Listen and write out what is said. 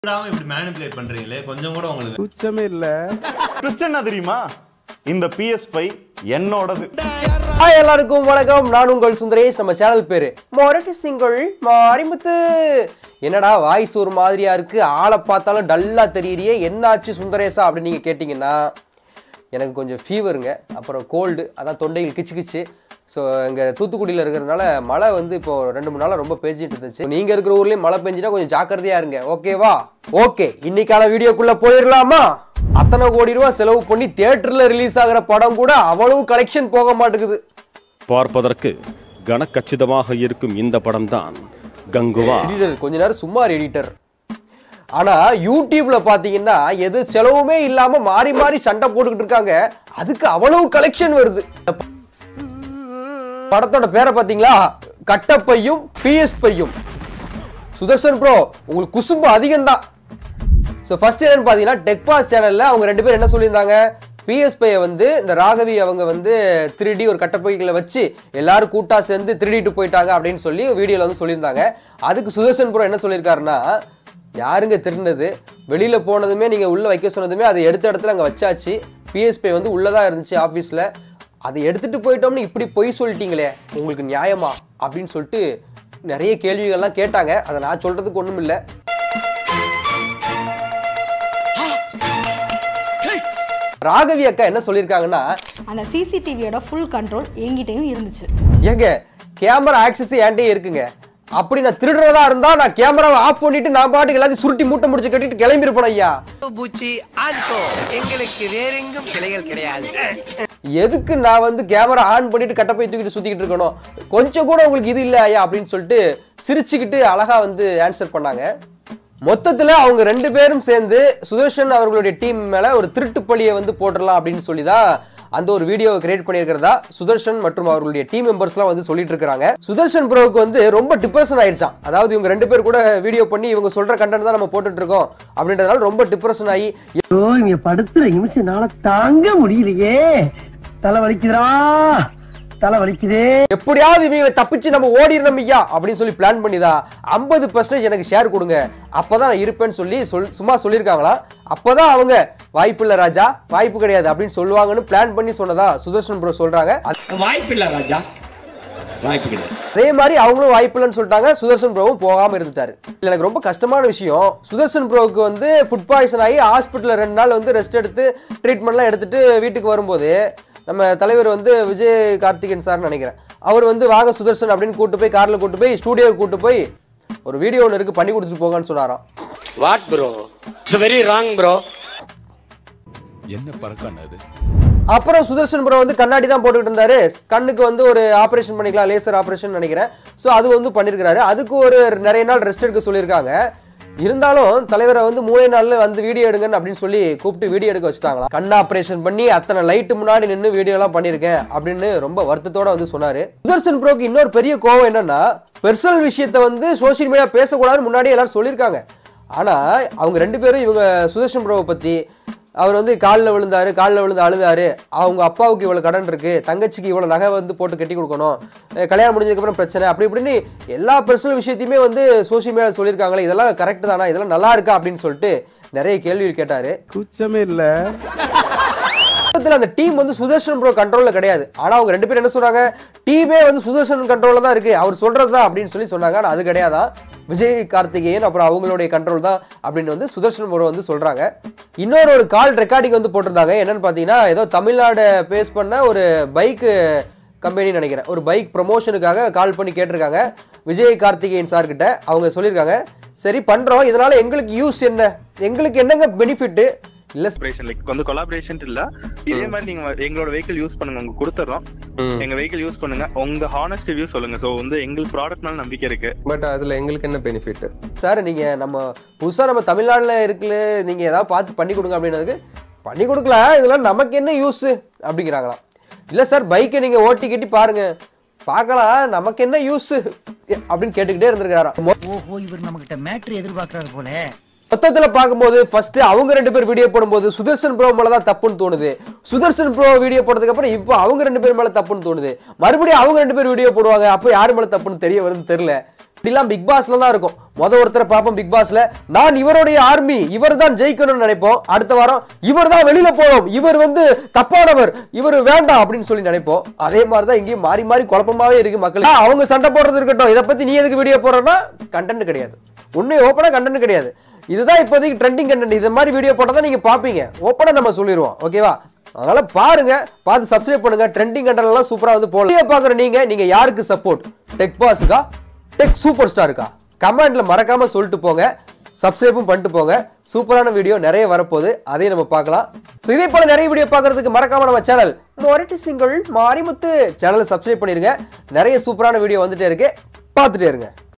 விடாம இப்படி மேனிபுலேட் பண்றீங்களே கொஞ்சம் கூட உங்களுக்கு துச்சமே இல்ல ட்விஸ்ட் என்ன தெரியுமா இந்த பிஎஸ் ஃபைவ் என்னோடது ஹாய் எல்லாருக்கும் வணக்கம் நான் உங்கள் சுந்தரேஷ் நம்ம சேனல் பேரு மொரட்டு சிங்கிள் மாரிமுத்து என்னடா வாய்ஸ் ஒரு மாதிரியா இருக்கு ஆளை பார்த்தாலும் டல்லா தெரியறியே என்னாச்சு சுந்தரேஷா அப்படின்னு நீங்க கேட்டிங்கன்னா எனக்கு கொஞ்சம் ஃபீவருங்க அப்புறம் கோல்டு அதான் தொண்டையில் கிச்சு கிச்சு ஸோ இங்கே தூத்துக்குடியில் இருக்கிறதுனால மழை வந்து இப்போ ரெண்டு மூணு நாளாக ரொம்ப பெஞ்சிட்டு இருந்துச்சு நீங்கள் இருக்கிற ஊர்லேயும் மழை பெஞ்சினா கொஞ்சம் ஜாக்கிரதையா இருங்க ஓகேவா ஓகே இன்னைக்கான வீடியோக்குள்ளே போயிடலாமா அத்தனை கோடி ரூபா செலவு பண்ணி தியேட்டரில் ரிலீஸ் ஆகிற படம் கூட அவ்வளவு கலெக்ஷன் போக மாட்டேங்குது பார்ப்பதற்கு கனக்கச்சிதமாக இருக்கும் இந்த படம்தான் கங்குவா எடிட்டர் கொஞ்ச நேரம் சும்மா எடிட்டர் ஆனா யூடியூப்ல பாத்தீங்கன்னா எது செலவுமே இல்லாம மாறி மாறி சண்டை போட்டுக்கிட்டு இருக்காங்க அதுக்கு அவ்வளவு கலெக்ஷன் வருது படத்தோட பேரை பாத்தீங்களா கட்டப்பையும் பிஎஸ் பையும் சுதர்ஷன் ப்ரோ உங்களுக்கு குசும்பு அதிகம் தான் ஸோ ஃபர்ஸ்ட் என்னன்னு பார்த்தீங்கன்னா டெக் பாஸ் சேனலில் அவங்க ரெண்டு பேரும் என்ன சொல்லியிருந்தாங்க பிஎஸ்பியை வந்து இந்த ராகவி அவங்க வந்து திருடி ஒரு கட்டப்பைகளை வச்சு எல்லாரும் கூட்டா சேர்ந்து திருடிட்டு போயிட்டாங்க அப்படின்னு சொல்லி வீடியோவில் வந்து சொல்லியிருந்தாங்க அதுக்கு சுதர்ஷன் ப்ரோ என்ன சொல்லியிருக்காருன்னா யாருங்க திருடினது வெளியில் போனதுமே நீங்கள் உள்ளே வைக்க சொன்னதுமே அதை எடுத்த இடத்துல அங்கே வச்சாச்சு பிஎஸ்பி வந்து உள்ளதான் இருந்துச்சு ஆஃபீஸில் அதை எடுத்துட்டு போயிட்டோம்னு இப்படி பொய் சொல்லிட்டீங்களே உங்களுக்கு நியாயமா அப்படின்னு சொல்லிட்டு நிறைய கேள்விகள்லாம் கேட்டாங்க அதை நான் சொல்றதுக்கு ஒன்றும் இல்லை ராகவி அக்கா என்ன சொல்லியிருக்காங்கன்னா அந்த சிசிடிவியோட ஃபுல் கண்ட்ரோல் என்கிட்டயும் இருந்துச்சு ஏங்க கேமரா ஆக்சஸ் என்கிட்டயே இருக்குங்க அப்படி நான் திருடுறதா இருந்தா நான் கேமராவை ஆஃப் பண்ணிட்டு நான் பாட்டுக்கு எல்லாத்தையும் சுருட்டி மூட்டை முடிச்சு கட்டிட்டு கிளம்பிருப்பேன் ஐயா பூச்சி ஆன்கோ எங்களுக்கு வேறெங்கும் கிளைகள் கிடையாது எதுக்கு நான் வந்து கேமரா ஆன் பண்ணிட்டு கட்டப்பை தூக்கிட்டு சுத்திக்கிட்டு இருக்கணும் கொஞ்சம் கூட உங்களுக்கு இது இல்லை ஐயா அப்படின்னு சொல்லிட்டு சிரிச்சுக்கிட்டு அழகா வந்து ஆன்சர் பண்ணாங்க மொத்தத்துல அவங்க ரெண்டு பேரும் சேர்ந்து சுதர்ஷன் அவர்களுடைய டீம் மேல ஒரு திருட்டு பழியை வந்து போட்டுடலாம் அப்படின்னு சொல்லி தான் அந்த ஒரு வீடியோவை கிரியேட் பண்ணியிருக்கிறதா சுதர்ஷன் மற்றும் அவர்களுடைய டீம் மெம்பர்ஸ்லாம் வந்து சொல்லிட்டு இருக்காங்க சுதர்ஷன் ப்ரோவுக்கு வந்து ரொம்ப டிப்ரெஷன் ஆயிடுச்சான் அதாவது இவங்க ரெண்டு பேர் கூட வீடியோ பண்ணி இவங்க சொல்ற கண்டென்ட் தான் நம்ம போட்டுட்டு இருக்கோம் அப்படின்றதுனால ரொம்ப டிப்ரெஷன் ஆகி ஐயோ இங்க படுத்துற நிமிஷம்னால தாங்க முடியலையே தலை வலிக்குதுடா தலை வலிக்குதே எப்படியாவது இவங்களை தப்பிச்சு நம்ம ஓடிடணும் ஐயா அப்படின்னு சொல்லி பிளான் பண்ணிதான் ஐம்பது பர்சன்டேஜ் எனக்கு ஷேர் கொடுங்க அப்பதான் நான் இருப்பேன்னு சொல்லி சொல் சும்மா சொல்லியிருக்காங்களா அப்பதான் அவங்க வாய்ப்பு இல்ல ராஜா வாய்ப்பு கிடையாது அப்படின்னு சொல்லுவாங்கன்னு பிளான் பண்ணி சொன்னதா சுதர்ஷன் ப்ரோ சொல்றாங்க வாய்ப்பில்லை ராஜா வாய்ப்பு கிடையாது அதே மாதிரி அவங்களும் வாய்ப்பு இல்லைன்னு சொல்லிட்டாங்க சுதர்ஷன் ப்ரோவும் போகாம இருந்துட்டாரு இதுல எனக்கு ரொம்ப கஷ்டமான விஷயம் சுதர்ஷன் ப்ரோவுக்கு வந்து ஃபுட் பாய்சன் ஆகி ஹாஸ்பிட்டல்ல ரெண்டு நாள் வந்து ரெஸ்ட் எடுத்து ட்ரீட்மெண்ட்லாம் எடுத்துட்டு வீட்டுக்கு வரும்போது நம்ம தலைவர் வந்து விஜய் கார்த்திகேயன் சார்னு நினைக்கிறேன் அவர் வந்து வாங்க சுதர்ஷன் அப்படின்னு கூட்டு போய் கார்ல கூட்டு போய் ஸ்டூடியோவுக்கு கூட்டு போய் ஒரு வீடியோ ஒன்று இருக்கு பண்ணி கொடுத்துட்டு போங்கன்னு சொன்னாராம் what bro it's very wrong bro அப்புறம் சுதர்ஷன் ப்ரோ வந்து கண்ணாடி தான் போட்டுக்கிட்டு இருந்தாரு கண்ணுக்கு வந்து ஒரு ஆபரேஷன் பண்ணிக்கலாம் லேசர் ஆபரேஷன் நினைக்கிறேன் ஸோ அது வந்து பண்ணியிருக்காரு அதுக்கு ஒரு நிறைய நாள் ரெஸ்ட் எடுக்க சொல்லியிருக்காங்க இருந்தாலும் தலைவரை வந்து மூணே நாள்ல வந்து வீடியோ எடுங்கன்னு அப்படின்னு சொல்லி கூப்பிட்டு வீடியோ எடுக்க வச்சுட்டாங்களா கண் ஆபரேஷன் பண்ணி அத்தனை லைட்டு முன்னாடி நின்று வீடியோ எல்லாம் பண்ணியிருக்கேன் அப்படின்னு ரொம்ப வருத்தத்தோட வந்து சொன்னாரு சுதர்ஷன் ப்ரோக்கு இன்னொரு பெரிய கோவம் என்னன்னா பெர்சனல் விஷயத்த வந்து சோஷியல் மீடியா பேசக்கூடாதுன்னு முன்னாடியே எல்லாரும் சொல்லியிருக்காங்க ஆனா அவங்க ரெண்டு பேரும் இவங்க சுதர்ஷன் ப்ரோவை பத்தி அவர் வந்து காலில் விழுந்தாரு காலில் விழுந்து அழுதாரு அவங்க அப்பாவுக்கு இவ்வளோ கடன் இருக்கு தங்கச்சிக்கு இவ்வளோ நகை வந்து போட்டு கட்டி கொடுக்கணும் அஹ் கல்யாணம் முடிஞ்சதுக்கப்புறம் பிரச்சனை அப்படி இப்படின்னு எல்லா பர்சனல் விஷயத்தையுமே வந்து சோஷியல் மீடியா சொல்லியிருக்காங்களே இதெல்லாம் கரெக்ட் தானா இதெல்லாம் நல்லா இருக்கா அப்படின்னு சொல்லிட்டு நிறைய கேள்விகள் கேட்டாரு துச்சமே இல்ல மொத்தத்துல அந்த டீம் வந்து சுதர்ஷன் ப்ரோ கண்ட்ரோல்ல கிடையாது ஆனா அவங்க ரெண்டு பேரும் என்ன சொல்றாங்க டீமே வந்து சுதர்ஷன் கண்ட்ரோல்ல தான் இருக்கு அவர் சொல்றது தான் அப்படின்னு சொல்லி சொன்னாங்க ஆனா அது கிடையாதான் விஜய் கார்த்திகேயன் அப்புறம் அவங்களுடைய கண்ட்ரோல் தான் அப்படின்னு வந்து சுதர்ஷன் ப்ரோ வந்து சொல்றாங்க இன்னொரு ஒரு கால் ரெக்கார்டிங் வந்து போட்டிருந்தாங்க என்னன்னு பாத்தீங்கன்னா ஏதோ தமிழ்நாடு பேஸ் பண்ண ஒரு பைக் கம்பெனி நினைக்கிறேன் ஒரு பைக் ப்ரமோஷனுக்காக கால் பண்ணி கேட்டிருக்காங்க விஜய் கார்த்திகேயன் சார் கிட்ட அவங்க சொல்லியிருக்காங்க சரி பண்றோம் இதனால எங்களுக்கு யூஸ் என்ன எங்களுக்கு என்னங்க பெனிஃபிட் இல்ல கொலாபரேஷன் லைக் வந்து கொலாபரேஷன் இல்ல இதே மாதிரி நீங்க எங்களோட வெஹிக்கிள் யூஸ் பண்ணுங்க உங்க கொடுத்துறோம் எங்க வெஹிக்கிள் யூஸ் பண்ணுங்க உங்க ஹானஸ்ட் ரிவ்யூ சொல்லுங்க சோ வந்து எங்களுக்கு ப்ராடக்ட் மேல நம்பிக்கை இருக்கு பட் அதுல எங்களுக்கு என்ன பெனிஃபிட் சார் நீங்க நம்ம புதுசா நம்ம தமிழ்நாட்டுல இருக்குல்ல நீங்க ஏதாவது பார்த்து பண்ணி கொடுங்க அப்படின்னதுக்கு பண்ணி கொடுக்கலாம் இதெல்லாம் நமக்கு என்ன யூஸ் அப்படிங்கிறாங்களாம் இல்ல சார் பைக்கை நீங்க ஓட்டி கட்டி பாருங்க பார்க்கலாம் நமக்கு என்ன யூஸ் அப்படின்னு கேட்டுக்கிட்டே இருந்திருக்காராம் ஓஹோ இவர் நம்ம கிட்ட மேட்ரு எதிர்பார்க்கறாரு போல மொத்தத்துல பார்க்கும்போது ஃபர்ஸ்ட் அவங்க ரெண்டு பேர் வீடியோ போடும்போது சுதர்ஷன் ப்ரோ மேல தான் தப்புன்னு தோணுது சுதர்ஷன் ப்ரோ வீடியோ போட்டதுக்கு அப்புறம் இப்போ அவங்க ரெண்டு பேர் மேல தப்புன்னு தோணுது மறுபடியும் அவங்க ரெண்டு பேர் வீடியோ போடுவாங்க அப்போ யார் மேல தப்புன்னு தெரிய வருது தெரியல இப்படிலாம் பிக் பாஸ்ல தான் இருக்கும் முத ஒருத்தரை பார்ப்போம் பிக் பாஸ்ல நான் இவருடைய ஆர்மி இவர் தான் ஜெயிக்கணும்னு நினைப்போம் அடுத்த வாரம் இவர் தான் வெளியில போகணும் இவர் வந்து தப்பானவர் இவர் வேண்டாம் அப்படின்னு சொல்லி நினைப்போம் அதே மாதிரி தான் இங்கேயும் மாறி மாறி குழப்பமாவே இருக்கு மக்கள் ஆ, அவங்க சண்டை போடுறது இருக்கட்டும் இதை பத்தி நீ எதுக்கு வீடியோ போடுறன்னா கண்டென்ட் கிடையாது உண்மை ஓப்பனா கண்டென்ட் கிடையாது இதுதான் இப்போதைக்கு ட்ரெண்டிங் கண்டென்ட் இது மாதிரி வீடியோ போட்டா தான் நீங்க பாப்பீங்க ஓப்பனா நம்ம சொல்லிடுவோம் ஓகேவா அதனால பாருங்க பார்த்து சப்ஸ்கிரைப் பண்ணுங்க ட்ரெண்டிங் கண்டென்ட் எல்லாம் சூப்பரா வந்து போடுங்க வீடியோ பாக்குற நீங்க நீங்க யாருக்கு சப்போர்ட் டெக் பாஸுக்கா டெக் சூப்பர் ஸ்டாருக்கா கமெண்ட்ல மறக்காம சொல்லிட்டு போங்க சப்ஸ்கிரைபும் பண்ணிட்டு போங்க சூப்பரான வீடியோ நிறைய வரப்போகுது அதையும் நம்ம பார்க்கலாம் ஸோ இதே போல நிறைய வீடியோ பார்க்கறதுக்கு மறக்காம நம்ம சேனல் மொரட்டி சிங்கிள் மாரிமுத்து சேனலை சப்ஸ்கிரைப் பண்ணிருங்க நிறைய சூப்பரான வீடியோ வந்துட்டே இருக்கு பார்த்துட்டே இருங்க